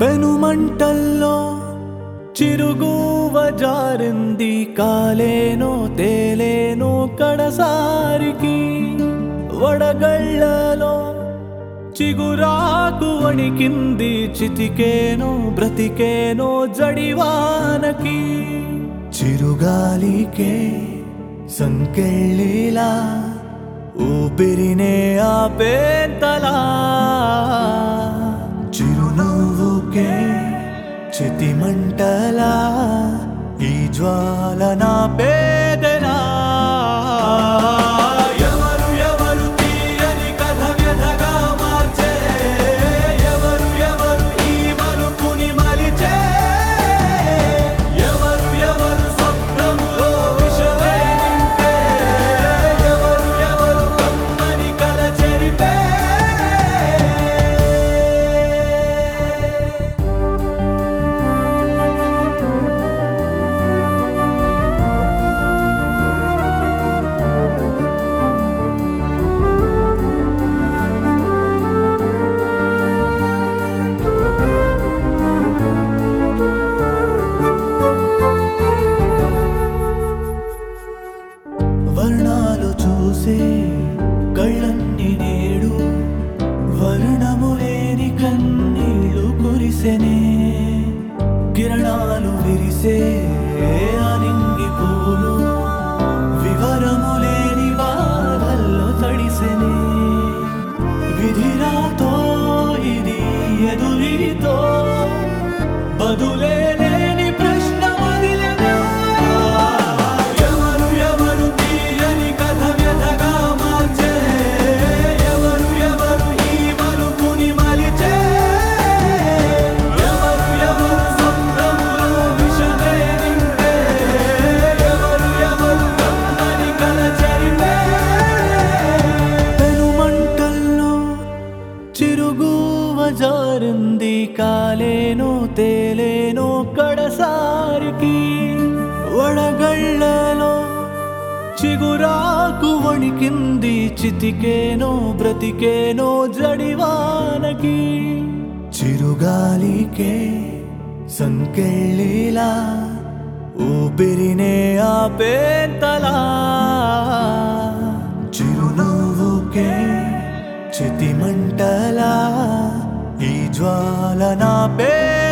పెనుమంటల్లో చిరుగువ జారింది కాలేనో తేలేనో కడసారికి వడగళ్ళలో చిగురాకు వణికింది చితికేనో బ్రతికేనో జడివానకి చిరుగాలికే సంకెళ్ళిలా ఊపిరినే ఆపేంతలా చిరునవ్వుకే చితిమంటలా ఈ జ్వాల నా పేదలా ఎవరు ఎవరు తీయని కథ వ్యధగా మార్చే ఎవరు ఎవరు ఈ మలుపుని మలిచే ఎవరు ఎవరు స్వప్నములో విషమే నింపే ఎవరు ఎవరు కమ్మని కల చెరిపే వర్ణాలు చూసే కళ్ళన్ని నేడు వర్ణము లేని కన్నీళ్ళు కురిసెనే కిరణాలు విరిసే అనింగి పూలు వివరము లేని బాధల్లో తడిసెనే విధిరాతో ఇది ఎదురీతో బదులే లేని ప్రశ్న వదిలెనా? ఎవరు ఎవరు తీయని కథ వ్యధగా మార్చే ఎవరు ఎవరు ఈ మలుపుని మలిచే ఎవరు ఎవరు స్వప్నములో విషమే నింపే ఎవరు ఎవరు కమ్మని కల చెరిపే పెనుమంటల్లో చిరుగువ జారింది కాలేనో తేలేనో కడసారికి వడగళ్ళలో చిగురాకు వణికింది చితికేనో బ్రతికేనో జడివానకి చిరుగాలికే సంకెళ్ళిలా ఊపిరినే ఆపేంతలా చిరునవ్వుకే చితిమంటలా ఈ జ్వాల నా పే